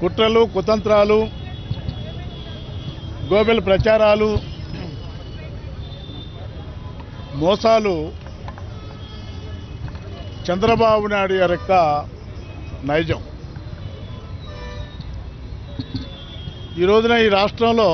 కుట్రలు కుతంత్రాలు గోబెల్ ప్రచారాలు మోసాలు చంద్రబాబు నాయుడు గారి యొక్క నైజం ఈ రోజున ఈ రాష్ట్రంలో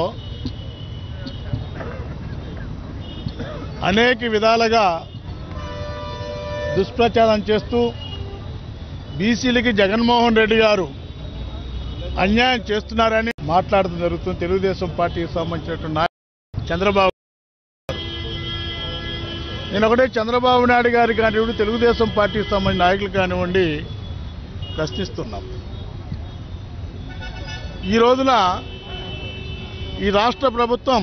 అనేక విధాలుగా దుష్ప్రచారం చేస్తూ బీసీలకి జగన్మోహన్ రెడ్డి గారు అన్యాయం చేస్తున్నారని మాట్లాడడం జరుగుతుంది తెలుగుదేశం పార్టీకి సంబంధించినటువంటి నాయకులు చంద్రబాబు నేను ఒకటే చంద్రబాబు నాయుడు గారు కానివ్వండి తెలుగుదేశం పార్టీకి సంబంధించిన నాయకులు కానివ్వండి ప్రశ్నిస్తున్నాం ఈ రోజున ఈ రాష్ట్ర ప్రభుత్వం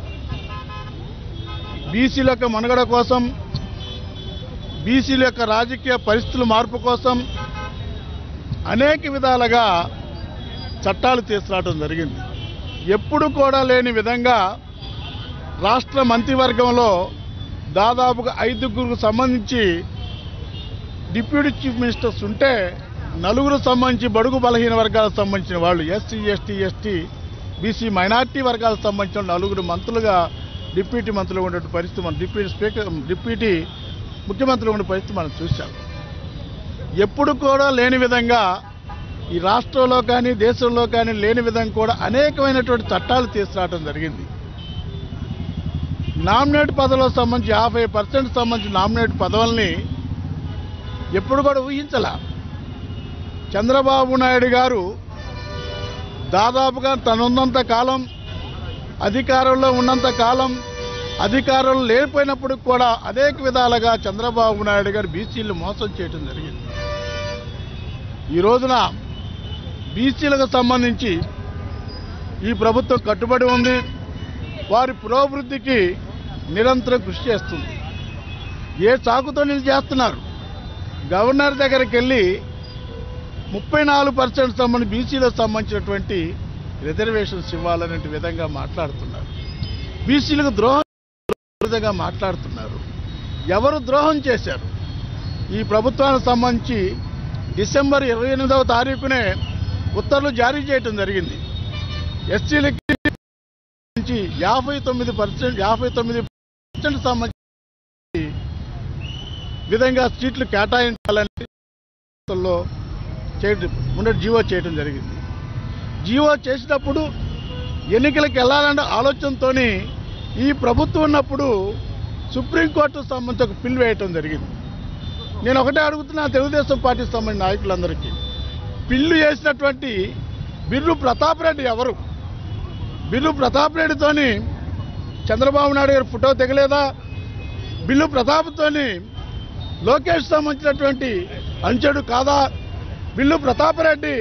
బీసీల యొక్క మనుగడ కోసం బీసీల యొక్క రాజకీయ పరిస్థితుల మార్పు కోసం అనేక విధాలుగా చట్టాలు తీసుకురావడం జరిగింది ఎప్పుడు కూడా లేని విధంగా రాష్ట్ర మంత్రివర్గంలో దాదాపుగా ఐదుగురికి సంబంధించి డిప్యూటీ చీఫ్ మినిస్టర్స్ ఉంటే నలుగురు సంబంధించి బడుగు బలహీన వర్గాలకు సంబంధించిన వాళ్ళు SC ST ST BC minority వర్గాలకు సంబంధించిన నలుగురు మంత్రులుగా డిప్యూటీ మంత్రులు ఉండే పరిస్థితి మనం డిప్యూటీ స్పీకర్ డిప్యూటీ ముఖ్యమంత్రులు ఉండే పరిస్థితి మనం చూసాం ఎప్పుడు కూడా లేని విధంగా ఈ రాష్ట్రంలో కానీ దేశంలో కానీ లేని విధంగా కూడా అనేకమైనటువంటి చట్టాలు తీసుకురావడం జరిగింది నామినేట్ పదవులకు సంబంధించి యాభై పర్సెంట్ సంబంధించిన నామినేట్ పదవుల్ని ఎప్పుడు కూడా ఊహించలా చంద్రబాబు నాయుడు గారు దాదాపుగా తనున్నంత కాలం అధికారంలో ఉన్నంత కాలం అధికారంలో లేకపోయినప్పుడు కూడా అనేక విధాలుగా చంద్రబాబు నాయుడు గారు బీసీలు మోసం చేయడం జరిగింది ఈ రోజున బీసీలకు సంబంధించి ఈ ప్రభుత్వం కట్టుబడి ఉంది వారి పురోభివృద్ధికి నిరంతరం కృషి చేస్తుంది ఏ చాకుతో నిలిచి చేస్తున్నారు గవర్నర్ దగ్గరికి వెళ్ళి ముప్పై నాలుగు పర్సెంట్ సంబంధించి బీసీలకు సంబంధించినటువంటి రిజర్వేషన్స్ ఇవ్వాలనే విధంగా మాట్లాడుతున్నారు బీసీలకు ద్రోహం విధంగా మాట్లాడుతున్నారు ఎవరు ద్రోహం చేశారు ఈ ప్రభుత్వానికి సంబంధించి డిసెంబర్ ఇరవై ఎనిమిదవ తారీఖునే ఉత్తర్వులు జారీ చేయటం జరిగింది ఎస్సీలకి నుంచి యాభై తొమ్మిది పర్సెంట్ యాభై తొమ్మిది పర్సెంట్ సంబంధించి విధంగా సీట్లు కేటాయించాలని లో చేయడం ఉండే జీవో చేయడం జరిగింది జీవో చేసినప్పుడు ఎన్నికలకు వెళ్ళాలనే ఆలోచనతోని ఈ ప్రభుత్వం ఉన్నప్పుడు సుప్రీంకోర్టు సంబంధించి ఒక పిల్ వేయటం జరిగింది నేను ఒకటే అడుగుతున్నా తెలుగుదేశం పార్టీకి సంబంధించిన నాయకులందరికీ పిల్లు చేసినటువంటి బిర్రు ప్రతాప్ రెడ్డి ఎవరు బిల్లు ప్రతాప్ రెడ్డితోని చంద్రబాబు నాయుడు గారి ఫోటో తెగలేదా బిల్లు ప్రతాప్తోని లోకేష్ సంబంధించినటువంటి అంచెడు కాదా బిల్లు ప్రతాప్ రెడ్డి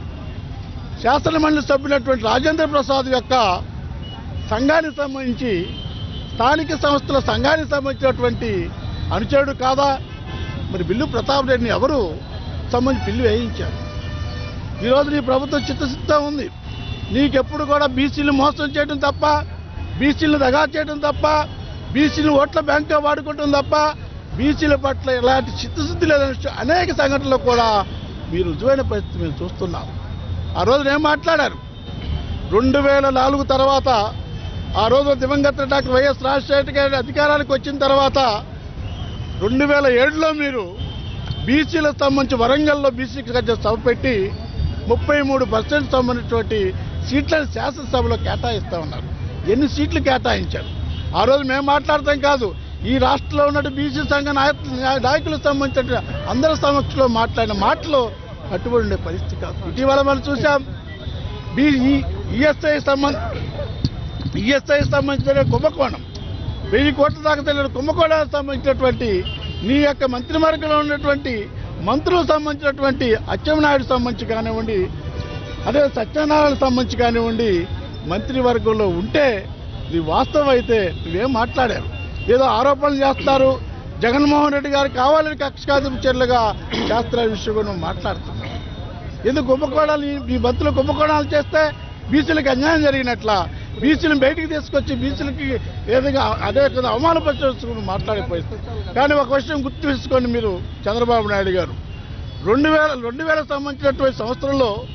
శాసనమండలి సభ్యులైనటువంటి రాజేంద్ర ప్రసాద్ యొక్క సంఘానికి సంబంధించి స్థానిక సంస్థల సంఘానికి సంబంధించినటువంటి అనుచరుడు కాదా మరి బిల్లు ప్రతాప్ రెడ్డిని ఎవరు సంబంధించి బిల్లు వేయించారు ఈరోజు నీ ప్రభుత్వం చిత్తశుద్ధం ఉంది నీకెప్పుడు కూడా బీసీలు మోసం చేయడం తప్ప బీసీలను దగా చేయడం తప్ప బీసీలు ఓట్ల బ్యాంక్గా వాడుకోవడం తప్ప బీసీల పట్ల ఎలాంటి చిత్తశుద్ధి లేదని విషయం అనేక సంఘటనలు కూడా మీరు రుజువైన పరిస్థితి మేము చూస్తున్నాం ఆ రోజున ఏం మాట్లాడారు రెండు వేల నాలుగు తర్వాత ఆ రోజు దివంగత డాక్టర్ వైఎస్ రాజశేఖర గారి అధికారానికి వచ్చిన తర్వాత రెండు వేల ఏడులో మీరు బీసీలకు సంబంధించి వరంగల్లో బీసీకి మధ్య సభ పెట్టి ముప్పై మూడు పర్సెంట్ సంబంధించినటువంటి సీట్లను శాసనసభలో కేటాయిస్తా ఉన్నారు ఎన్ని సీట్లు కేటాయించారు ఆ రోజు మేము మాట్లాడతాం కాదు ఈ రాష్ట్రంలో ఉన్న బీసీ సంఘ నాయకులు నాయకులకు సంబంధించిన అందరి సమక్షంలో మాట్లాడిన మాటలు కట్టుబడి ఉండే పరిస్థితి కాదు ఇటీవల మనం చూసాం బీ ఈఎస్ఐ సంబంధ ఈఎస్ఐ సంబంధించిన కుంభకోణం వెయ్యి కోట్ల దాకా తెలియని కుంభకోణానికి సంబంధించినటువంటి నీ యొక్క మంత్రివర్గంలో ఉన్నటువంటి మంత్రులకు సంబంధించినటువంటి అచ్చెన్నాయుడు సంబంధించి కానివ్వండి అదే సత్యనారాయణ సంబంధించి కానివ్వండి మంత్రివర్గంలో ఉంటే ఇది వాస్తవం అయితే నువ్వేం మాట్లాడారు ఏదో ఆరోపణలు చేస్తారు జగన్మోహన్ రెడ్డి గారు కావాలని కక్షకాదింపు చర్యలుగా శాస్త్ర విషయం కూడా నువ్వు మాట్లాడుతున్నావు ఎందుకు కుంభకోణాలు ఈ- ఈ బంతులు కుంభకోణాలు చేస్తే బీసీలకు అన్యాయం జరిగినట్ల బీసీలను బయటికి తీసుకొచ్చి బీసీలకి ఏదైనా అదే కదా అవమానపరచుకుని మాట్లాడే పరిస్థితి కానీ ఒక విషయం గుర్తు తీసుకోండి మీరు చంద్రబాబు నాయుడు గారు రెండు వేల రెండు వేలకు సంబంధించినటువంటి సంవత్సరంలో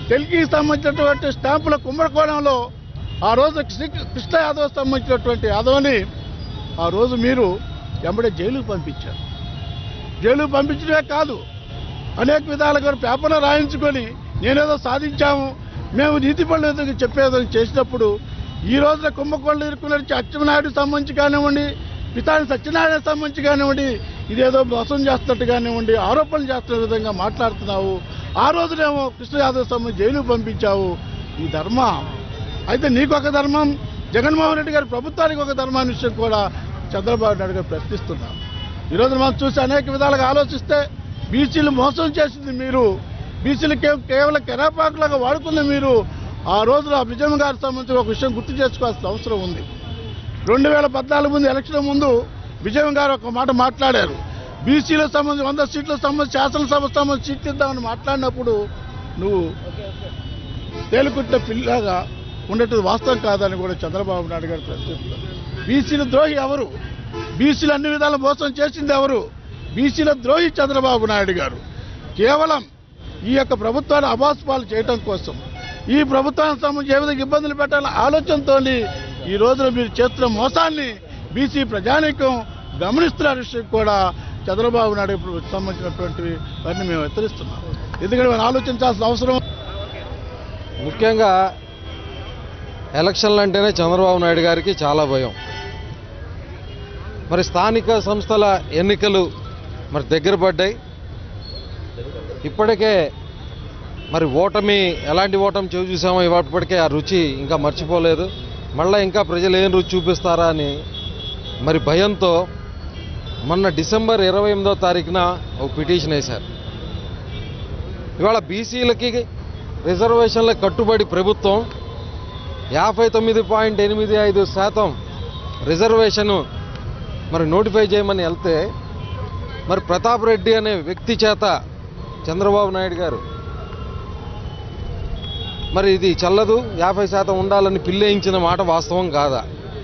తెలుగుకి సంబంధించినటువంటి స్టాంపుల కుంభకోణంలో ఆ రోజు శ్రీ కృష్ణ యాదవ్ సంబంధించినటువంటి యాదవ్ని ఆ రోజు మీరు వెంబడే జైలుకు పంపించారు జైలుకు పంపించడమే కాదు అనేక విధాలుగా పేపర్లో రాయించుకొని నేనేదో సాధించాము మేము నీతి పనులు చెప్పేదని చేసినప్పుడు ఈ రోజున కుంభకోణంలో ఇరుక్కున్న అచ్చెన్నాయుడు సంబంధించి కానివ్వండి పితాని సత్యనారాయణ సంబంధించి కానివ్వండి ఇదేదో మోసం చేస్తున్నట్టు కానివ్వండి ఆరోపణలు చేస్తున్న విధంగా మాట్లాడుతున్నావు ఆ రోజునేమో కృష్ణ యాదవ్ సంబంధించి జైలుకు పంపించావు ఈ ధర్మం అయితే నీకు ఒక ధర్మం జగన్మోహన్ రెడ్డి గారి ప్రభుత్వానికి ఒక ధర్మాన్ని విషయం కూడా చంద్రబాబు నాయుడు గారు ప్రశ్నిస్తున్నారు ఈరోజు మనం చూసి అనేక విధాలుగా ఆలోచిస్తే బీసీలు మోసం చేసింది మీరు బీసీలు కేవలం కెరాపాకులాగా వాడుకుంది మీరు ఆ రోజున విజయమ్మ గారికి సంబంధించిన ఒక విషయం గుర్తు చేసుకోవాల్సిన అవసరం ఉంది రెండు వేల పద్నాలుగు ముందు ఎలక్షన్ ముందు విజయమ్మ గారు ఒక మాట మాట్లాడారు బీసీలకు సంబంధించి వంద సీట్లకు సంబంధించి శాసనసభ సంబంధించి సీట్లు ఇద్దామని మాట్లాడినప్పుడు నువ్వు తేలుకుట్టిన పిల్లగా ఉండేది వాస్తవం కాదని కూడా చంద్రబాబు నాయుడు గారు ప్రశ్నిస్తున్నారు బీసీల ద్రోహి ఎవరు బీసీలు అన్ని విధాల మోసం చేసింది ఎవరు బీసీల ద్రోహి చంద్రబాబు నాయుడు గారు కేవలం ఈ యొక్క ప్రభుత్వాన్ని అభాస్పాలు చేయటం కోసం ఈ ప్రభుత్వానికి సంబంధించి ఏ విధంగా ఇబ్బందులు పెట్టాలన్న ఆలోచనతో ఈ రోజున మీరు చేస్తున్న మోసాన్ని బీసీ ప్రజానీకం గమనిస్తున్న విషయం కూడా చంద్రబాబు నాయుడు ఇప్పుడు సంబంధించినటువంటి వారిని మేము హెచ్చరిస్తున్నాం ఎందుకంటే మనం ఆలోచించాల్సిన అవసరం ముఖ్యంగా ఎలక్షన్లు అంటేనే చంద్రబాబు నాయుడు గారికి చాలా భయం మరి స్థానిక సంస్థల ఎన్నికలు మరి దగ్గర పడ్డాయి ఇప్పటికే మరి ఓటమి ఎలాంటి ఓటమి చవి చూసామో ఇప్పటికే ఆ రుచి ఇంకా మర్చిపోలేదు మళ్ళీ ఇంకా ప్రజలు ఏం రుచి చూపిస్తారా అని మరి భయంతో మొన్న డిసెంబర్ ఇరవై ఎనిమిదో తారీఖున ఒక పిటిషన్ వేశారు ఇవాళ బీసీలకి రిజర్వేషన్లకు కట్టుబడి ప్రభుత్వం యాభై తొమ్మిది పాయింట్ ఎనిమిది ఐదు శాతం రిజర్వేషను మరి నోటిఫై చేయమని వెళ్తే మరి ప్రతాప్ రెడ్డి అనే వ్యక్తి చేత చంద్రబాబు నాయుడు గారు మరి ఇది చల్లదు యాభై శాతం ఉండాలని పిల్లేయించిన మాట వాస్తవం కాదా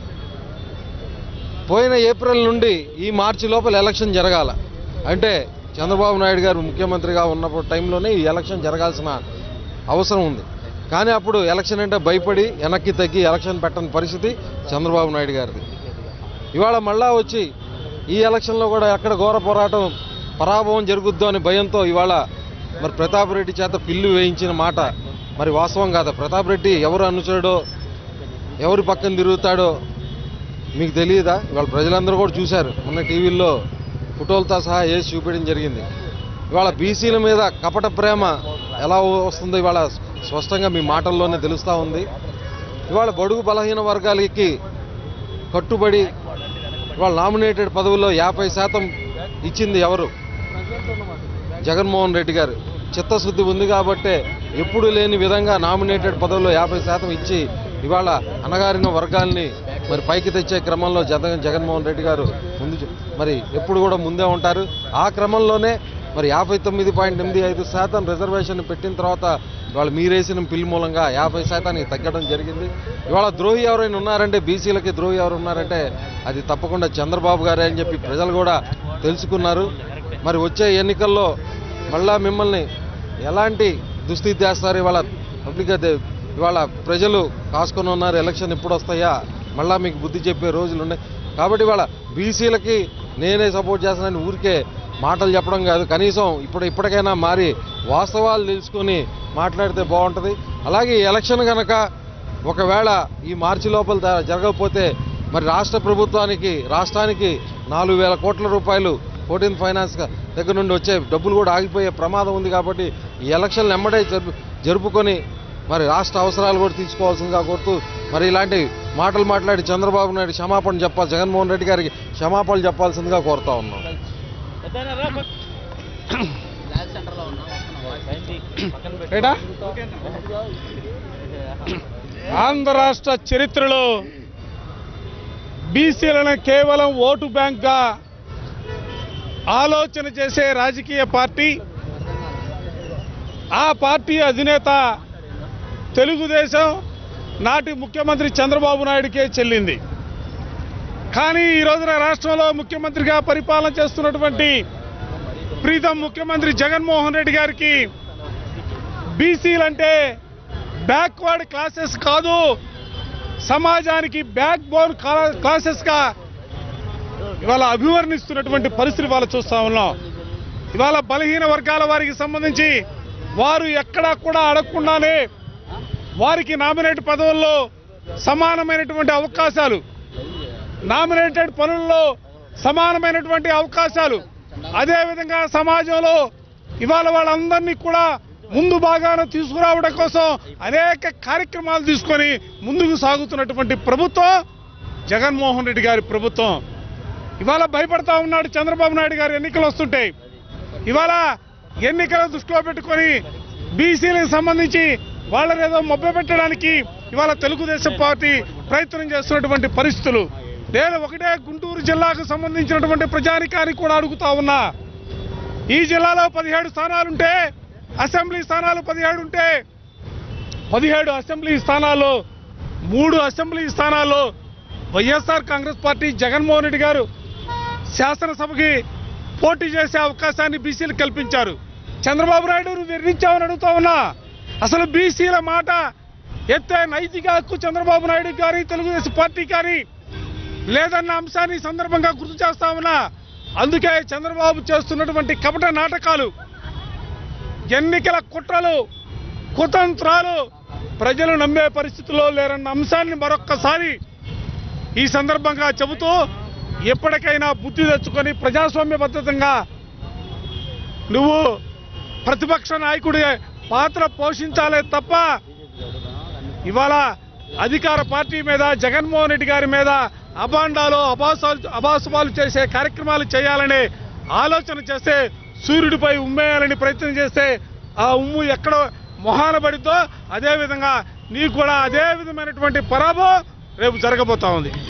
పోయిన ఏప్రిల్ నుండి ఈ మార్చి లోపల ఎలక్షన్ జరగాల అంటే చంద్రబాబు నాయుడు గారు ముఖ్యమంత్రిగా ఉన్నప్పుడు టైంలోనే ఈ ఎలక్షన్ జరగాల్సిన అవసరం ఉంది కానీ అప్పుడు ఎలక్షన్ అంటే భయపడి వెనక్కి తగ్గి ఎలక్షన్ పెట్టని పరిస్థితి చంద్రబాబు నాయుడు గారిది ఇవాళ మళ్ళా వచ్చి ఈ ఎలక్షన్లో కూడా ఎక్కడ ఘోర పోరాటం పరాభవం జరుగుద్దో అని భయంతో ఇవాళ మరి ప్రతాప్ రెడ్డి చేత పిల్లు వేయించిన మాట మరి వాస్తవం కాదా ప్రతాప్ రెడ్డి ఎవరు అనుచరుడో ఎవరి పక్కన తిరుగుతాడో మీకు తెలియదా ఇవాళ ప్రజలందరూ కూడా చూశారు మొన్న టీవీల్లో ఫోటోలతో సహా వేసి చూపించడం జరిగింది ఇవాళ బీసీల మీద కపట ప్రేమ ఎలా వస్తుందో ఇవాళ స్పష్టంగా మీ మాటల్లోనే తెలుస్తూ ఉంది ఇవాళ బడుగు బలహీన వర్గాలకి కట్టుబడి ఇవాళ నామినేటెడ్ పదవుల్లో యాభై శాతం ఇచ్చింది ఎవరు జగన్మోహన్ రెడ్డి గారు చిత్తశుద్ధి ఉంది కాబట్టే ఎప్పుడు లేని విధంగా నామినేటెడ్ పదవుల్లో యాభై శాతం ఇచ్చి ఇవాళ అణగారిన వర్గాల్ని మరి పైకి తెచ్చే క్రమంలో జగన్ జగన్మోహన్ రెడ్డి గారు ముందు చూ- మరి ఎప్పుడు కూడా ముందే ఉంటారు ఆ క్రమంలోనే మరి యాభై తొమ్మిది పాయింట్ ఎనిమిది ఐదు శాతం రిజర్వేషన్ పెట్టిన తర్వాత ఇవాళ మీరేసిన పిల్ మూలంగా యాభై శాతానికి తగ్గడం జరిగింది ఇవాళ ద్రోహి ఎవరైనా ఉన్నారంటే బీసీలకి ద్రోహి ఎవరు ఉన్నారంటే అది తప్పకుండా చంద్రబాబు గారే అని చెప్పి ప్రజలు కూడా తెలుసుకున్నారు మరి వచ్చే ఎన్నికల్లో మళ్ళా మిమ్మల్ని ఎలాంటి దుస్థితి చేస్తారు ఇవాళ పబ్లిక్ అయితే ఇవాళ ప్రజలు కాసుకొని ఉన్నారు ఎలక్షన్ ఎప్పుడు వస్తాయా మళ్ళా మీకు బుద్ధి చెప్పే రోజులు ఉన్నాయి కాబట్టి ఇవాళ బీసీలకి నేనే సపోర్ట్ చేస్తానని ఊరికే మాటలు చెప్పడం కాదు కనీసం ఇప్పుడు ఇప్పటికైనా మారి వాస్తవాలు తెలుసుకొని మాట్లాడితే బాగుంటుంది అలాగే ఈ ఎలక్షన్ కనుక ఒకవేళ ఈ మార్చి లోపల ద- జరగకపోతే మరి రాష్ట్ర ప్రభుత్వానికి రాష్ట్రానికి నాలుగు వేల కోట్ల రూపాయలు ఫోర్టీన్ ఫైనాన్స్ దగ్గర నుండి వచ్చే డబ్బులు కూడా ఆగిపోయే ప్రమాదం ఉంది కాబట్టి ఈ ఎలక్షన్లు ఎమ్మడే జరుపు జరుపుకొని మరి రాష్ట్ర అవసరాలు కూడా తీసుకోవాల్సిందిగా కోరుతూ మరి ఇలాంటి మాటలు మాట్లాడి చంద్రబాబు నాయుడు క్షమాపణ చెప్పాలి జగన్మోహన్ రెడ్డి గారికి క్షమాపణలు చెప్పాల్సిందిగా కోరుతా ఉన్నాం ఏటా ఆంధ్ర రాష్ట్ర చరిత్రలో బీసీలను కేవలం ఓటు బ్యాంక్గా ఆలోచన చేసే రాజకీయ పార్టీ ఆ పార్టీ అధినేత తెలుగుదేశం నాటి ముఖ్యమంత్రి చంద్రబాబు నాయుడికే చెల్లింది కానీ ఈ రోజున రాష్ట్రంలో ముఖ్యమంత్రిగా పరిపాలన చేస్తున్నటువంటి ప్రీతం ముఖ్యమంత్రి జగన్మోహన్ రెడ్డి గారికి బీసీలంటే బ్యాక్వర్డ్ క్లాసెస్ కాదు సమాజానికి బ్యాక్ బోన్ క్లాసెస్గా ఇవాళ అభివర్ణిస్తున్నటువంటి పరిస్థితి ఇవాళ చూస్తా ఉన్నాం ఇవాళ బలహీన వర్గాల వారికి సంబంధించి వారు ఎక్కడా కూడా అడగకుండానే వారికి నామినేట్ పదవుల్లో సమానమైనటువంటి అవకాశాలు నామినేటెడ్ పనుల్లో సమానమైనటువంటి అవకాశాలు అదేవిధంగా సమాజంలో ఇవాళ వాళ్ళందరినీ కూడా ముందు భాగాన తీసుకురావడం కోసం అనేక కార్యక్రమాలు తీసుకొని ముందుకు సాగుతున్నటువంటి ప్రభుత్వం జగన్మోహన్ రెడ్డి గారి ప్రభుత్వం ఇవాళ భయపడతా ఉన్నాడు చంద్రబాబు నాయుడు గారు ఎన్నికలు వస్తుంటాయి ఇవాళ ఎన్నికల దృష్టిలో పెట్టుకొని బీసీలకు సంబంధించి వాళ్ళని ఏదో మభ్య పెట్టడానికి ఇవాళ తెలుగుదేశం పార్టీ ప్రయత్నం చేస్తున్నటువంటి పరిస్థితులు నేను ఒకటే గుంటూరు జిల్లాకు సంబంధించినటువంటి ప్రజానికానికి కూడా అడుగుతా ఉన్నా ఈ జిల్లాలో పదిహేడు స్థానాలుంటే అసెంబ్లీ స్థానాలు పదిహేడు ఉంటే పదిహేడు అసెంబ్లీ స్థానాల్లో మూడు అసెంబ్లీ స్థానాల్లో YSR Congress party Jaganmohan Reddy garu శాసనసభకి పోటీ చేసే అవకాశాన్ని బీసీలు కల్పించారు చంద్రబాబు నాయుడు నువ్వు వివరించావని అడుగుతా ఉన్నా అసలు బీసీల మాట ఎత్తే నైతిక హక్కు చంద్రబాబు నాయుడు గారి తెలుగుదేశం పార్టీ కానీ లేదన్న అంశాన్ని ఈ సందర్భంగా గుర్తు చేస్తా ఉన్నా అందుకే చంద్రబాబు చేస్తున్నటువంటి కపట నాటకాలు ఎన్నికల కుట్రలు కుతంత్రాలు ప్రజలు నమ్మే పరిస్థితిలో లేరన్న అంశాన్ని మరొక్కసారి ఈ సందర్భంగా చెబుతూ ఎప్పటికైనా బుద్ధి తెచ్చుకొని ప్రజాస్వామ్యబద్ధంగా నువ్వు ప్రతిపక్ష నాయకుడి పాత్ర పోషించాలే తప్ప ఇవాళ అధికార పార్టీ మీద జగన్మోహన్ రెడ్డి గారి మీద అబాండాలు అబాసాలు అబాసుపాలు చేసే కార్యక్రమాలు చేయాలనే ఆలోచన చేస్తే సూర్యుడిపై ఉమ్మేయాలని ప్రయత్నం చేస్తే ఆ ఉమ్ము ఎక్కడ మొహాన పడిద్దో అదే విధంగా నీకు కూడా అదే విధమైనటువంటి పరాభవం రేపు జరగబోతా ఉంది